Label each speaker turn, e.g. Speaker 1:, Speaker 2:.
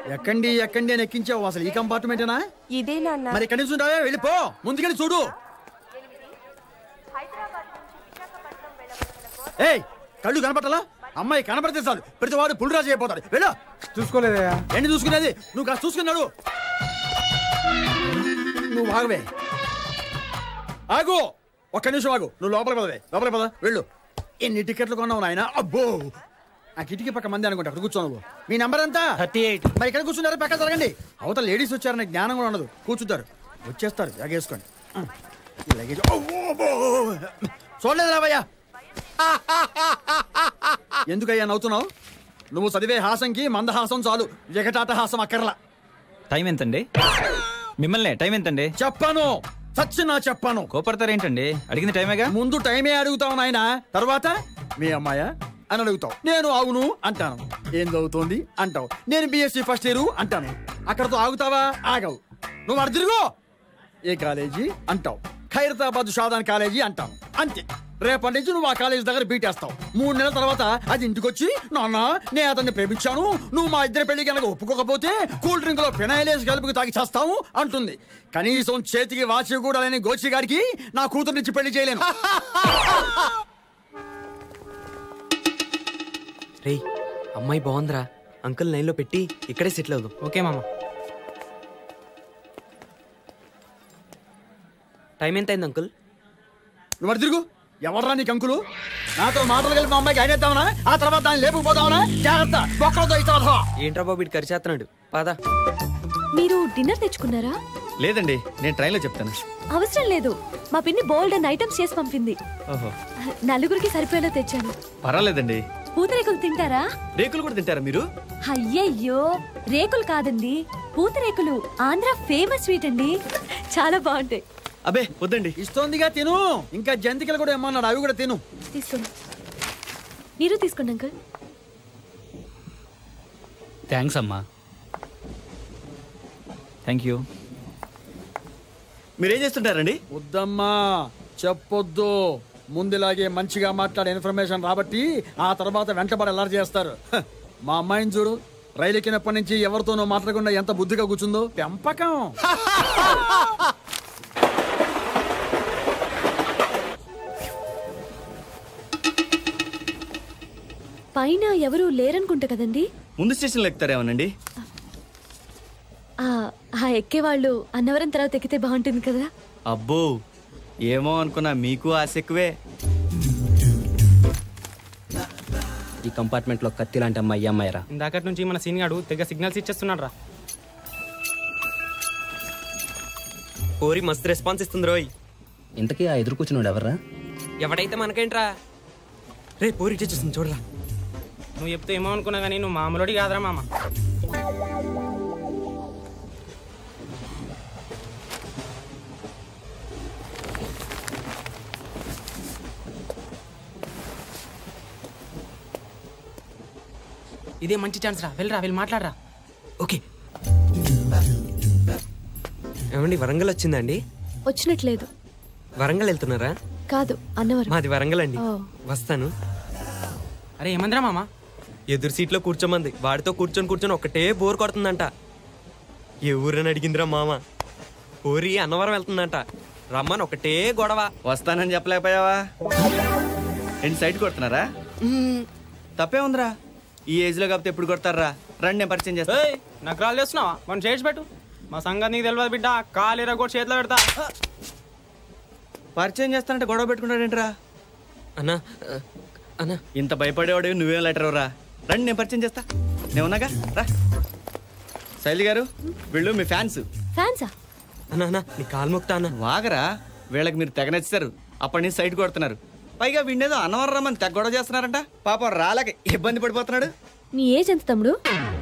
Speaker 1: ఎక్కండి ఎక్కండి అని ఎక్కించావు అసలు ఈ కంపార్ట్మెంటేనా
Speaker 2: ఇదే నాన్న
Speaker 1: మరి ఎక్కడి నుంచి ఉంటావా వెళ్ళిపో ముందుకెళ్ళి చూడు ఏయ్ కళ్ళు కనపట్టాలా అమ్మాయి కనపడితే చాలు ప్రతి వాడు పులిరాజు అయిపోతాడు వెళ్ళు
Speaker 3: చూసుకోలేదయ్యా
Speaker 1: ఏంటి చూసుకునేది నువ్వు కాస్త చూసుకున్నాడు నువ్వు ఆగవే ఆగు ఒక్క నిమిషం ఆగు నువ్వు లోపలికి పదవే లోపలికి పద వెళ్ళు ఎన్ని టికెట్లు కొన్నావు నాయన అబ్బో ఆ కిటికీ పక్క మంది అనుకుంటా అక్కడ కూర్చో నువ్వు మీ నంబర్ ఎంత
Speaker 4: థర్టీ ఎయిట్
Speaker 1: మరి ఇక్కడ కూర్చున్నారా పక్క జరగండి అవతల లేడీస్ వచ్చారనే జ్ఞానం కూడా ఉండదు కూర్చుంటారు వచ్చేస్తారు ఎగేసుకోండి ఈ లగేజ్ అబ్బో, అబ్బో. చూడలేదు రావయ్యా ఎందుకయ్యా నవ్వుతున్నావు నువ్వు చదివే హాసంకి మందహాసం చాలు ఎగటాట హాసం అక్కర్లా
Speaker 5: టైం ఎంతండి మిమ్మల్ని టైం ఎంతండి
Speaker 1: చెప్పాను సచ్చినా చెప్పాను
Speaker 5: కోపడతారేంటండి అడిగింది టైమేగా
Speaker 1: ముందు టైమే అడుగుతావు నాయన తర్వాత మీ అమ్మాయా అని అడుగుతావు నేను అవును అంటాను ఏం చదువుతోంది అంటావు నేను బిఎస్సి ఫస్ట్ ఇయర్ అంటాను అక్కడతో ఆగుతావా ఆగవు నువ్వు అడు తిరుగు ఏ కాలేజీ అంటావు ఖైరతాబాద్ షాదాన్ కాలేజీ అంటాను అంతే రేపటి నుంచి నువ్వు ఆ కాలేజీ దగ్గర బీటేస్తావు మూడు నెలల తర్వాత అది ఇంటికొచ్చి నాన్న నేను అతన్ని ప్రేమించాను నువ్వు మా ఇద్దరి పెళ్లి కనుక ఒప్పుకోకపోతే కూల్ డ్రింక్ లో ఫినాయిలేసి కలుపుకు తాగి చేస్తావు అంటుంది కనీసం చేతికి వాచి కూడా లేని గోచి గారికి నా కూతురునిచ్చి పెళ్లి చేయలేను
Speaker 6: రేయ్ అమ్మాయి బాగుందిరా అంకుల్ లైన్లో పెట్టి ఇక్కడే సెటిల్ అవుదాం
Speaker 4: ఓకే మామ
Speaker 6: టైం ఎంత అయింది అంకుల్
Speaker 1: నువ్వు అటు తిరుగు ఎవర్రా నీకు అంకులు నాతో మాటలు కలిపి మా అమ్మాయికి అయినేద్దామనా ఆ తర్వాత దాన్ని లేపుకుపోదామనా జాగ్రత్త బొక్కలతో ఇస్తావా
Speaker 6: ఏంట్రా బాబు ఇటు కరిచేస్తున్నాడు పదా
Speaker 2: మీరు డిన్నర్ తెచ్చుకున్నారా
Speaker 5: లేదండి నేను ట్రైన్లో చెప్తాను
Speaker 2: అవసరం లేదు మా పిన్ని బోల్డ్ అండ్ ఐటమ్స్ చేసి పంపింది
Speaker 5: ఓహో
Speaker 2: నలుగురికి సరిపోయేలా తెచ్చాను
Speaker 5: పర్వాలేదండి
Speaker 2: పూతరేకులు తింటారా
Speaker 5: రేకులు కూడా తింటారా మీరు
Speaker 2: అయ్యయ్యో రేకులు కాదండి పూతరేకులు ఆంధ్ర ఫేమస్ స్వీట్ అండి చాలా బాగుంటాయి
Speaker 5: అబే వద్దండి
Speaker 1: ఇస్తోందిగా తిను ఇంకా జంతికలు కూడా ఏమన్నాడు అవి కూడా తిను
Speaker 2: తీసుకోండి మీరు తీసుకోండి అంకుల్
Speaker 4: థ్యాంక్స్ అమ్మా
Speaker 5: థ్యాంక్ యూ మీరేం చేస్తుంటారండి
Speaker 1: వద్దమ్మా చెప్పొద్దు ముందులాగే మంచిగా మాట్లాడే ఇన్ఫర్మేషన్ రాబట్టి ఆ తర్వాత వెంటబడి ఎలా చేస్తారు హ, మా అమ్మాయిని చూడు రైలు ఎక్కినప్పటి నుంచి ఎవరితోనో మాట్లాడకుండా ఎంత బుద్ధిగా కూర్చుందో పెంపకం
Speaker 2: పైన ఎవరు లేరనుకుంటా కదండి
Speaker 5: ముందు స్టేషన్లో ఎక్కుతారేమోనండి
Speaker 2: ఆ ఆ ఎక్కేవాళ్ళు అన్నవరం తర్వాత ఎక్కితే బాగుంటుంది కదా
Speaker 5: అబ్బో ఏమో అనుకున్నా మీకు ఆశ ఎక్కువే
Speaker 6: ఈ కంపార్ట్మెంట్ లో కత్తి లాంటి అమ్మాయి అమ్మాయిరా
Speaker 4: ఇందాకటి నుంచి మన సీన్ గాడు తెగ సిగ్నల్స్ ఇచ్చేస్తున్నాడు రా
Speaker 6: కోరి మస్తు రెస్పాన్స్ ఇస్తుంది రోయ్
Speaker 7: ఇంతకీ ఆ ఎదురు కూర్చున్నాడు ఎవర్రా
Speaker 6: ఎవడైతే మనకేంట్రా రే పోరి చూస్తుంది చూడరా
Speaker 4: నువ్వు చెప్తే ఏమో అనుకున్నా కానీ నువ్వు మామూలుడి కాదురా మామ ఇదే మంచి ఛాన్స్ రా వెళ్ళరా వెళ్ళి మాట్లాడరా
Speaker 6: ఓకే ఏమండి వరంగల్ వచ్చిందండి
Speaker 2: వచ్చినట్లేదు
Speaker 6: వరంగల్ వెళ్తున్నారా
Speaker 2: కాదు అన్నవరం
Speaker 6: మాది వరంగల్ అండి
Speaker 2: ఓ.
Speaker 6: వస్తాను
Speaker 4: అరే ఏమందిరా మామ
Speaker 6: ఎదురు సీట్లో కూర్చోమంది వాడితో కూర్చొని కూర్చొని ఒకటే బోర్ కొడుతుందంట ఏ ఊరని అడిగిందిరా మామ ఊరి అన్నవరం వెళ్తుందంట రమ్మని ఒకటే గొడవ
Speaker 5: వస్తానని చెప్పలేకపోయావా ఏంటి సైడ్ కొడుతున్నారా తప్పే ఉందిరా ఈ ఏజ్ లో కాకపోతే ఎప్పుడు కొడతారా రండి నేను పరిచయం చేస్తా
Speaker 4: ఏయ్ నాకు రాళ్ళు చేస్తున్నావా మనం చేసి పెట్టు మా సంగతి నీకు తెలియదు బిడ్డ కాలు కూడా చేతిలో పెడతా
Speaker 5: పరిచయం చేస్తానంటే గొడవ పెట్టుకుంటాడేంట్రా
Speaker 6: అన్నా ఆ, అన్నా
Speaker 5: ఇంత భయపడేవాడు నువ్వేం లెటర్ రా రండి నేను పరిచయం చేస్తా నేను ఉన్నాగా రా శైలి గారు వీళ్ళు మీ ఫ్యాన్స్
Speaker 2: ఫ్యాన్సా
Speaker 6: అన్నా అన్నా నీ కాలు మొక్తా అన్నా
Speaker 5: వాగరా వీళ్ళకి మీరు తెగ నచ్చారు అప్పటి నుంచి సైడ్ కొడుతున్నారు పైగా వీడేదో అన్నవరం రమ్మని తెగ గొడవ చేస్తున్నారంట పాపం రాలేక ఇబ్బంది పడిపోతున్నాడు
Speaker 2: నీ ఏజ్ ఎంత తమ్ముడు